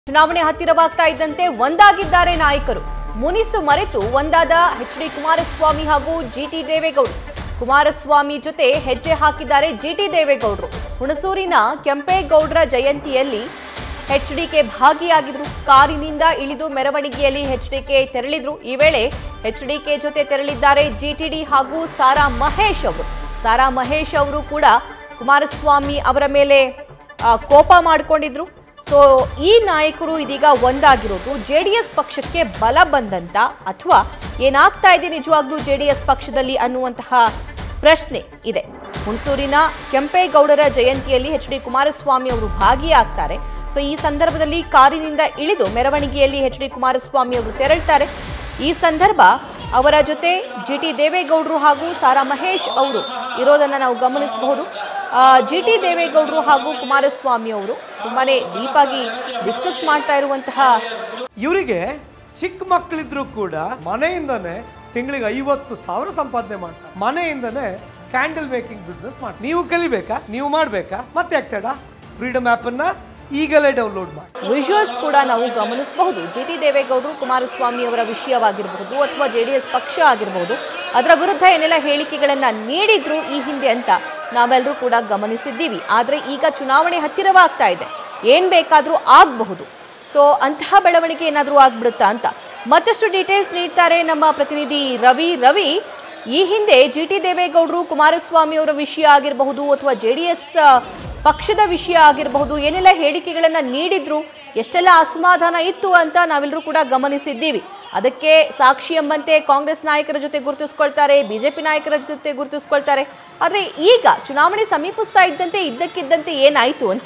ಚುನಾವಣೆ ಹತ್ತಿರವಾಗ್ತಾ ಇದ್ದಂತೆ ಒಂದಾಗಿದ್ದಾರೆ ನಾಯಕರು ಮುನಿಸು ಮರೆತು ಒಂದಾದ ಎಚ್ ಡಿ ಕುಮಾರಸ್ವಾಮಿ ಹಾಗೂ ಜಿಟಿ ದೇವೇಗೌಡರು ಕುಮಾರಸ್ವಾಮಿ ಜೊತೆ ಹೆಜ್ಜೆ ಹಾಕಿದ್ದಾರೆ ಜಿಟಿ ದೇವೇಗೌಡರು ಹುಣಸೂರಿನ ಕೆಂಪೇಗೌಡರ ಜಯಂತಿಯಲ್ಲಿ ಎಚ್ಡಿಕೆ ಭಾಗಿಯಾಗಿದ್ರು ಕಾರಿನಿಂದ ಇಳಿದು ಮೆರವಣಿಗೆಯಲ್ಲಿ ಎಚ್ಡಿಕೆ ತೆರಳಿದ್ರು ಈ ವೇಳೆ ಎಚ್ಡಿಕೆ ಜೊತೆ ತೆರಳಿದ್ದಾರೆ ಜಿಟಿಡಿ ಹಾಗೂ ಸಾರಾ ಮಹೇಶ್ ಅವರು ಸಾರಾ ಮಹೇಶ್ ಅವರು ಕೂಡ ಕುಮಾರಸ್ವಾಮಿ ಅವರ ಮೇಲೆ ಆ, ಕೋಪ ಮಾಡಿಕೊಂಡಿದ್ರು ಸೊ ಈ ನಾಯಕರು ಇದೀಗ ಒಂದಾಗಿರೋದು ಜೆ ಡಿ ಎಸ್ ಪಕ್ಷಕ್ಕೆ ಬಲ ಬಂದಂತ ಅಥವಾ ಏನಾಗ್ತಾ ಇದೆ ನಿಜವಾಗ್ಲೂ ಜೆ ಡಿ ಎಸ್ ಪಕ್ಷದಲ್ಲಿ ಅನ್ನುವಂತಹ ಪ್ರಶ್ನೆ ಇದೆ ಹುಣಸೂರಿನ ಕೆಂಪೇಗೌಡರ ಜಯಂತಿಯಲ್ಲಿ ಎಚ್ ಡಿ ಕುಮಾರಸ್ವಾಮಿ ಅವರು ಭಾಗಿಯಾಗ್ತಾರೆ ಸೊ ಈ ಸಂದರ್ಭದಲ್ಲಿ ಕಾರಿನಿಂದ ಇಳಿದು ಮೆರವಣಿಗೆಯಲ್ಲಿ ಎಚ್ ಡಿ ಕುಮಾರಸ್ವಾಮಿ ಅವರು ತೆರಳ್ತಾರೆ ಈ ಸಂದರ್ಭ ಅವರ ಜೊತೆ ಜಿ ಟಿ ದೇವೇಗೌಡರು ಹಾಗೂ ಸಾರಾ ಮಹೇಶ್ ಅವರು ಇರೋದನ್ನ ನಾವು ಗಮನಿಸಬಹುದು ಜಿ ಟಿ ದೇವೇಗೌಡರು ಹಾಗೂ ಕುಮಾರಸ್ವಾಮಿ ಅವರು ತುಂಬಾನೇ ಡೀಪ್ ಆಗಿ ಡಿಸ್ಕಸ್ ಮಾಡ್ತಾ ಇರುವಂತಹ ಇವರಿಗೆ ಚಿಕ್ಕ ಮಕ್ಕಳಿದ್ರು ಕೂಡ ಮನೆಯಿಂದನೇ ತಿಂಗಳಿಗೆ ಐವತ್ತು ಸಾವಿರ ಸಂಪಾದನೆ ಮಾಡ್ತಾರೆ ಮನೆಯಿಂದನೇ ಕ್ಯಾಂಡಲ್ ಮೇಕಿಂಗ್ ಬಿಸ್ನೆಸ್ ಮಾಡಿ ನೀವು ಕಲಿಬೇಕಾ ನೀವು ಮಾಡಬೇಕಾ ಮತ್ತೆ ಆಗ್ತಾಡ ಫ್ರೀಡಮ್ ಅನ್ನ ಈಗಲೇ ಡೌನ್ಲೋಡ್ ಮಾಡಿ ವಿಜುವಲ್ಸ್ ಕೂಡ ನಾವು ಗಮನಿಸಬಹುದು ಜಿ ಟಿ ದೇವೇಗೌಡರು ಕುಮಾರಸ್ವಾಮಿ ಅವರ ವಿಷಯವಾಗಿರಬಹುದು ಅಥವಾ ಜೆ ಡಿ ಎಸ್ ಪಕ್ಷ ಆಗಿರಬಹುದು ಅದರ ವಿರುದ್ಧ ಏನೆಲ್ಲ ಹೇಳಿಕೆಗಳನ್ನ ನೀಡಿದ್ರು ಈ ಹಿಂದೆ ಅಂತ ನಾವೆಲ್ಲರೂ ಕೂಡ ಗಮನಿಸಿದ್ದೀವಿ ಆದರೆ ಈಗ ಚುನಾವಣೆ ಹತ್ತಿರವಾಗ್ತಾ ಇದೆ ಏನ್ ಬೇಕಾದರೂ ಆಗಬಹುದು ಸೊ ಅಂತಹ ಬೆಳವಣಿಗೆ ಏನಾದರೂ ಆಗ್ಬಿಡುತ್ತಾ ಅಂತ ಮತ್ತಷ್ಟು ಡೀಟೇಲ್ಸ್ ನೀಡ್ತಾರೆ ನಮ್ಮ ಪ್ರತಿನಿಧಿ ರವಿ ರವಿ ಈ ಹಿಂದೆ ಜಿ ಟಿ ದೇವೇಗೌಡರು ಕುಮಾರಸ್ವಾಮಿ ಅವರ ವಿಷಯ ಆಗಿರಬಹುದು ಅಥವಾ ಜೆ ಡಿ ಎಸ್ ಪಕ್ಷದ ವಿಷಯ ಆಗಿರಬಹುದು ಏನೆಲ್ಲ ಹೇಳಿಕೆಗಳನ್ನ ನೀಡಿದ್ರು ಎಷ್ಟೆಲ್ಲ ಅಸಮಾಧಾನ ಇತ್ತು ಅಂತ ನಾವೆಲ್ಲರೂ ಕೂಡ ಗಮನಿಸಿದ್ದೀವಿ ಅದಕ್ಕೆ ಸಾಕ್ಷಿ ಎಂಬಂತೆ ಕಾಂಗ್ರೆಸ್ ನಾಯಕರ ಜೊತೆ ಗುರುತಿಸ್ಕೊಳ್ತಾರೆ ಬಿಜೆಪಿ ನಾಯಕರ ಜೊತೆ ಗುರುತಿಸ್ಕೊಳ್ತಾರೆ ಆದರೆ ಈಗ ಚುನಾವಣೆ ಸಮೀಪಿಸ್ತಾ ಇದ್ದಂತೆ ಇದ್ದಕ್ಕಿದ್ದಂತೆ ಏನಾಯ್ತು ಅಂತ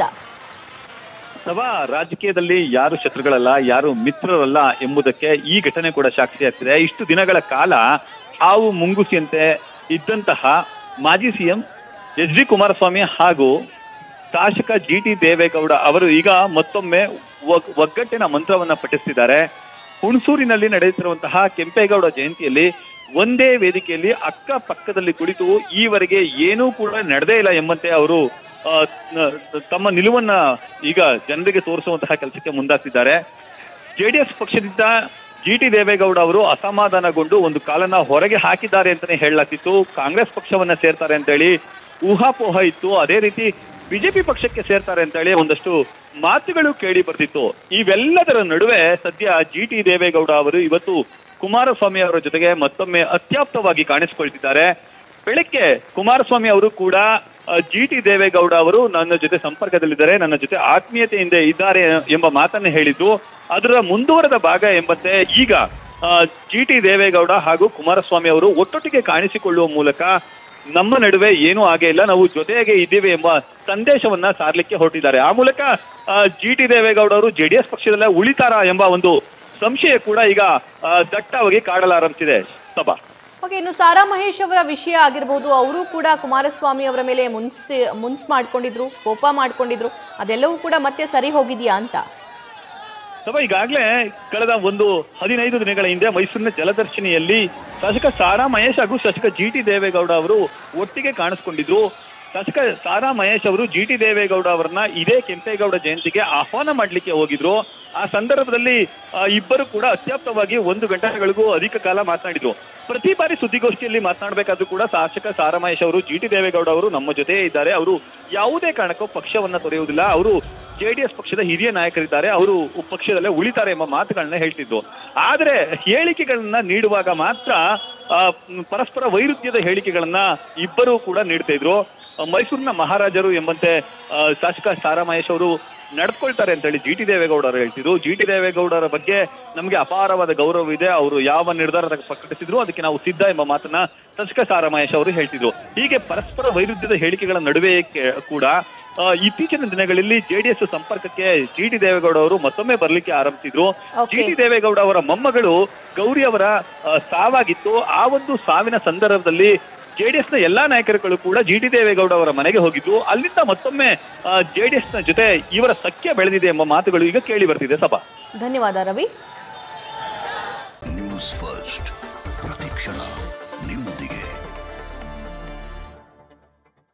ಅಥವಾ ರಾಜಕೀಯದಲ್ಲಿ ಯಾರು ಶತ್ರುಗಳಲ್ಲ ಯಾರು ಮಿತ್ರರಲ್ಲ ಎಂಬುದಕ್ಕೆ ಈ ಘಟನೆ ಕೂಡ ಸಾಕ್ಷಿಯಾಗ್ತಿದೆ ಇಷ್ಟು ದಿನಗಳ ಕಾಲ ಹಾವು ಮುಂಗುಸಿಯಂತೆ ಇದ್ದಂತಹ ಮಾಜಿ ಸಿಎಂ ಎಚ್ ಡಿ ಕುಮಾರಸ್ವಾಮಿ ಹಾಗೂ ಶಾಸಕ ಜಿ ಟಿ ದೇವೇಗೌಡ ಅವರು ಈಗ ಮತ್ತೊಮ್ಮೆ ಒಗ್- ಒಗ್ಗಟ್ಟಿನ ಮಂತ್ರವನ್ನ ಪಠಿಸ್ತಿದ್ದಾರೆ ಹುಣಸೂರಿನಲ್ಲಿ ನಡೆಯುತ್ತಿರುವಂತಹ ಕೆಂಪೇಗೌಡ ಜಯಂತಿಯಲ್ಲಿ ಒಂದೇ ವೇದಿಕೆಯಲ್ಲಿ ಅಕ್ಕ ಪಕ್ಕದಲ್ಲಿ ಕುಳಿತು ಈವರೆಗೆ ಏನೂ ಕೂಡ ನಡೆದೇ ಇಲ್ಲ ಎಂಬಂತೆ ಅವರು ಆ, ನ- ತಮ್ಮ ನಿಲುವನ್ನ ಈಗ ಜನರಿಗೆ ತೋರಿಸುವಂತಹ ಕೆಲಸಕ್ಕೆ ಮುಂದಾಗ್ತಿದ್ದಾರೆ ಜೆಡಿಎಸ್ ಪಕ್ಷದಿಂದ ಜಿ ಟಿ ದೇವೇಗೌಡ ಅವರು ಅಸಮಾಧಾನಗೊಂಡು ಒಂದು ಕಾಲನ್ನ ಹೊರಗೆ ಹಾಕಿದ್ದಾರೆ ಅಂತಾನೆ ಹೇಳಲಾಗ್ತಿತ್ತು ಕಾಂಗ್ರೆಸ್ ಪಕ್ಷವನ್ನ ಸೇರ್ತಾರೆ ಅಂತೇಳಿ ಊಹಾಪೋಹ ಇತ್ತು ಅದೇ ರೀತಿ ಬಿಜೆಪಿ ಪಕ್ಷಕ್ಕೆ ಸೇರ್ತಾರೆ ಅಂತೇಳಿ ಒಂದಷ್ಟು ಮಾತುಗಳು ಕೇಳಿ ಬರ್ತಿತ್ತು ಇವೆಲ್ಲದರ ನಡುವೆ ಸದ್ಯ ಜಿ ಟಿ ದೇವೇಗೌಡ ಅವರು ಇವತ್ತು ಕುಮಾರಸ್ವಾಮಿ ಅವರ ಜೊತೆಗೆ ಮತ್ತೊಮ್ಮೆ ಅತ್ಯಾಪ್ತವಾಗಿ ಕಾಣಿಸಿಕೊಳ್ತಿದ್ದಾರೆ ಬೆಳಗ್ಗೆ ಕುಮಾರಸ್ವಾಮಿ ಅವರು ಕೂಡ ಜಿ ಟಿ ದೇವೇಗೌಡ ಅವರು ನನ್ನ ಜೊತೆ ಸಂಪರ್ಕದಲ್ಲಿದ್ದಾರೆ ನನ್ನ ಜೊತೆ ಆತ್ಮೀಯತೆಯಿಂದ ಇದ್ದಾರೆ ಎಂಬ ಮಾತನ್ನ ಹೇಳಿದ್ದು ಅದರ ಮುಂದುವರೆದ ಭಾಗ ಎಂಬಂತೆ ಈಗ ಜಿ ಟಿ ದೇವೇಗೌಡ ಹಾಗೂ ಕುಮಾರಸ್ವಾಮಿ ಅವರು ಒಟ್ಟೊಟ್ಟಿಗೆ ಕಾಣಿಸಿಕೊಳ್ಳುವ ಮೂಲಕ ನಮ್ಮ ನಡುವೆ ಏನೂ ಆಗೇ ಇಲ್ಲ ನಾವು ಜೊತೆಗೆ ಇದ್ದೀವಿ ಎಂಬ ಸಂದೇಶವನ್ನ ಸಾರ್ಲಿಕ್ಕೆ ಹೊರಟಿದ್ದಾರೆ ಆ ಮೂಲಕ ಜಿ ಟಿ ದೇವೇಗೌಡ ಅವರು ಜೆಡಿಎಸ್ ಪಕ್ಷದಲ್ಲೇ ಉಳಿತಾರಾ ಎಂಬ ಒಂದು ಸಂಶಯ ಕೂಡ ಈಗ ಆ, ದಟ್ಟವಾಗಿ ಕಾಡಲಾರಂಭಿಸಿದೆ ಸಭಾ ಓಕೆ ಇನ್ನು ಸಾರಾ ಮಹೇಶ್ ಅವರ ವಿಷಯ ಆಗಿರಬಹುದು ಅವರು ಕೂಡ ಕುಮಾರಸ್ವಾಮಿ ಅವರ ಮೇಲೆ ಮುನ್ಸಿ ಮುನ್ಸ್ ಮಾಡ್ಕೊಂಡಿದ್ರು ಕೋಪ ಮಾಡ್ಕೊಂಡಿದ್ರು ಅದೆಲ್ಲವೂ ಕೂಡ ಮತ್ತೆ ಸರಿ ಹೋಗಿದೆಯಾ ಅಂತ ಸಭಾ ಈಗಾಗಲೇ ಕಳೆದ ಒಂದು ಹದಿನೈದು ದಿನಗಳ ಹಿಂದೆ ಮೈಸೂರಿನ ಜಲದರ್ಶಿನಿಯಲ್ಲಿ ಶಾಸಕ ಸಾರಾ ಮಹೇಶ್ ಹಾಗೂ ಶಾಸಕ ಜಿ ಟಿ ದೇವೇಗೌಡ ಅವರು ಒಟ್ಟಿಗೆ ಕಾಣಿಸ್ಕೊಂಡಿದ್ರು ಶಾಸಕ ಸಾರಾ ಮಹೇಶ್ ಅವರು ಜಿ ಟಿ ದೇವೇಗೌಡ ಅವರನ್ನ ಇದೇ ಕೆಂಪೇಗೌಡ ಜಯಂತಿಗೆ ಆಹ್ವಾನ ಮಾಡ್ಲಿಕ್ಕೆ ಹೋಗಿದ್ರು ಆ ಸಂದರ್ಭದಲ್ಲಿ ಆ, ಇಬ್ಬರು ಕೂಡ ಅತ್ಯಾಪ್ತವಾಗಿ ಒಂದು ಗಂಟೆಗಳಿಗೂ ಅಧಿಕ ಕಾಲ ಮಾತನಾಡಿದ್ರು ಪ್ರತಿ ಬಾರಿ ಸುದ್ದಿಗೋಷ್ಠಿಯಲ್ಲಿ ಮಾತನಾಡಬೇಕಾದ್ರೂ ಕೂಡ ಶಾಸಕ ಸಾರಾ ಮಹೇಶ್ ಅವರು ಜಿ ಟಿ ದೇವೇಗೌಡ ಅವರು ನಮ್ಮ ಜೊತೆ ಇದ್ದಾರೆ ಅವರು ಯಾವುದೇ ಕಾರಣಕ್ಕೂ ಪಕ್ಷವನ್ನ ತೊರೆಯುವುದಿಲ್ಲ ಅವರು ಜೆಡಿಎಸ್ ಪಕ್ಷದ ಹಿರಿಯ ನಾಯಕರಿದ್ದಾರೆ ಅವರು ಪಕ್ಷದಲ್ಲೇ ಉಳಿತಾರೆ ಎಂಬ ಮಾತುಗಳನ್ನ ಹೇಳ್ತಿದ್ದು ಆದ್ರೆ ಹೇಳಿಕೆಗಳನ್ನ ನೀಡುವಾಗ ಮಾತ್ರ ಆ, ಮ್, ಪರಸ್ಪರ ವೈರುಧ್ಯದ ಹೇಳಿಕೆಗಳನ್ನ ಇಬ್ಬರು ಕೂಡ ನೀಡ್ತಾ ಇದ್ರು ಆ, ಮೈಸೂರಿನ ಮಹಾರಾಜರು ಎಂಬಂತೆ ಆ, ಶಾಸಕ ಸಾರಾ ಮಹೇಶ್ ಅವರು ನಡ್ಕೊಳ್ತಾರೆ ಅಂತ ಹೇಳಿ ಜಿ ಟಿ ದೇವೇಗೌಡರು ಹೇಳ್ತಿದ್ರು ಜಿ ಟಿ ದೇವೇಗೌಡರ ಬಗ್ಗೆ ನಮಗೆ ಅಪಾರವಾದ ಗೌರವ ಇದೆ ಅವರು ಯಾವ ನಿರ್ಧಾರ ಪ್ರಕಟಿಸಿದ್ರು ಅದಕ್ಕೆ ನಾವು ಸಿದ್ಧ ಎಂಬ ಮಾತನ್ನ ಶಾಸಕ ಸಾರಾ ಮಹೇಶ್ ಅವರು ಹೇಳ್ತಿದ್ರು ಹೀಗೆ ಪರಸ್ಪರ ವೈರುಧ್ಯದ ಹೇಳಿಕೆಗಳ ನಡುವೆ ಕೆ- ಕೂಡ ಆ, ಇತ್ತೀಚಿನ ದಿನಗಳಲ್ಲಿ ಜೆಡಿಎಸ್ ಸಂಪರ್ಕಕ್ಕೆ ಜಿ ಟಿ ದೇವೇಗೌಡ ಅವರು ಮತ್ತೊಮ್ಮೆ ಬರ್ಲಿಕ್ಕೆ ಆರಂಭಿಸಿದ್ರು Okay. ಜಿ ಟಿ ದೇವೇಗೌಡ ಅವರ ಮೊಮ್ಮಗಳು ಗೌರಿ ಅವರ ಆ, ಸಾವಾಗಿತ್ತು ಆ ಒಂದು ಸಾವಿನ ಸಂದರ್ಭದಲ್ಲಿ ಜೆಡಿಎಸ್ ನ ಎಲ್ಲಾ ನಾಯಕರುಗಳು ಕೂಡ ಜಿ ಟಿ ದೇವೇಗೌಡ ಅವರ ಮನೆಗೆ ಹೋಗಿದ್ರು ಅಲ್ಲಿಂದ ಮತ್ತೊಮ್ಮೆ ಜೆಡಿಎಸ್ ನ ಜೊತೆ ಇವರ ಸಖ್ಯ ಬೆಳೆದಿದೆ ಎಂಬ ಮಾತುಗಳು ಈಗ ಕೇಳಿ ಬರ್ತಿದೆ ಸಭಾ ಧನ್ಯವಾದ ರವಿ ನ್ಯೂಸ್ ಫಸ್ಟ್ ಪ್ರತಿಕ್ಷಣ